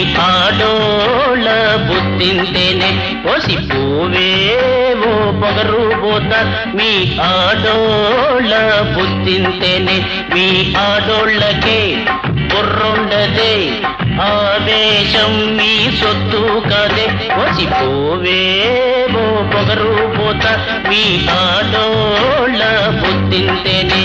ఆడోళ్ళ బుద్ధింతేనే పోసి పోవేవో పొగరు పోత మీ ఆడోళ్ళ బుద్ధింతేనే మీ ఆడోళ్ళకే బుర్రుండదే ఆవేశం మీ సొత్తు కదే పోసి పోవేవో పొగరు పోత మీ ఆడోళ్ళ బుద్ధింతేనే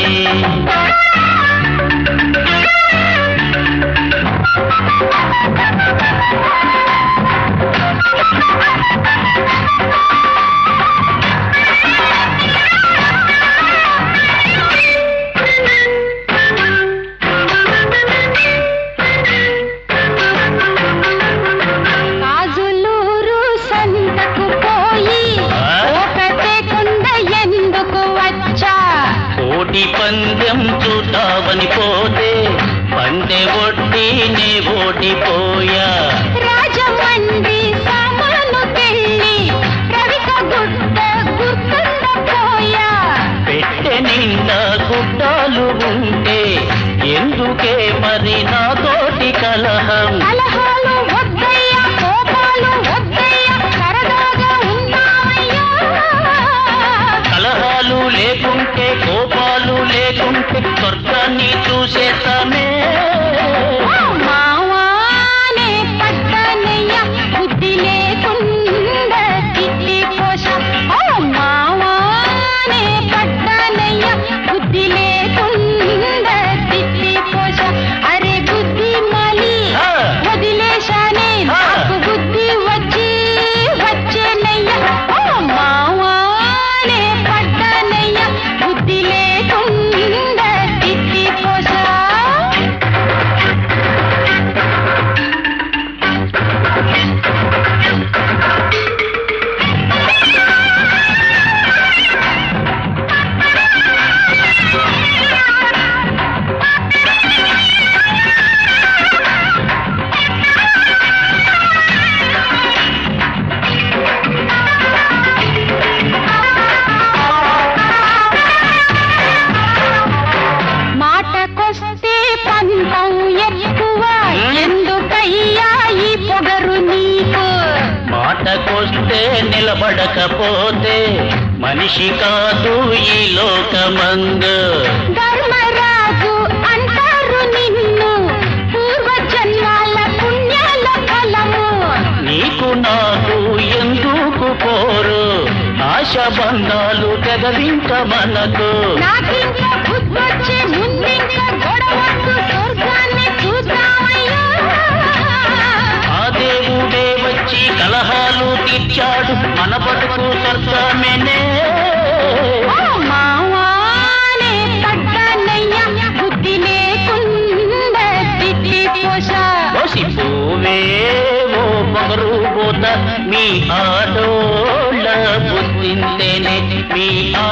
కాజులూరు సంతకు పోయి ఆ? ఒకటే కుండ ఎందుకు వచ్చా కోటి పందెం చూద్దామని పోతే పందె ఒట్టి నే ఓడిపోయా రాజమండ్రి సామాను పెళ్ళి రవిక గుడ్డ గుర్తుండ పోయా పెట్టె నిండా గుడ్డాలు ఉంటే ఎందుకే మరి నా తోటి కలహం కలహాలు వద్దయ్యా కోపాలు వద్దయ్యా సరదాగా ఉన్నామయ్యా కలహాలు లేకుంటే కోపాలు లేకుంటే స్వర్గాన్ని చూసేసామే మావానే పట్టనయ్యా బుద్ధి లేకుండా తిట్టి పోష ఓ మావానే పట్టనయ్యా బుద్ధి లేకుండా తిట్టి పోష అరే బుద్ధి మాలి ఆ. వదిలేశానే నాకు బుద్ధి వచ్చి వచ్చేనయ్యా ఓ మావానే పట్టనయ్యా బుద్ధి లేకుండా తిట్టి పోష మాటకొస్తే పంతం ఎక్కువ ఎందుకయ్యా ఈ పొగరు నీకు మాటకొస్తే నిలబడకపోతే మనిషి కాదు ఈ లోకమందు ధర్మరాజు అంటారు నిన్ను పూర్వ జన్మాల పుణ్యాల ఫలము నీకు నాకు ఎందుకు పోరు ఆశ బంధాలు తెగవింక మనకు నాకింక బుద్ధొచ్చే ముందింక గొడవద్దు స్వర్గాన్ని చూద్దామయ్యా ఆ దేవుడే వచ్చి కలహాలు తీర్చాడు మన బతుకు స్వర్గమేనే ఓ మావానే పడ్డానయ్యా బుద్ధి లేకుండా తిట్టి పోషా పోసి పోవేవో పొగరు పోత మీ ఆడోళ్ళ బుద్ధింతేనే మీ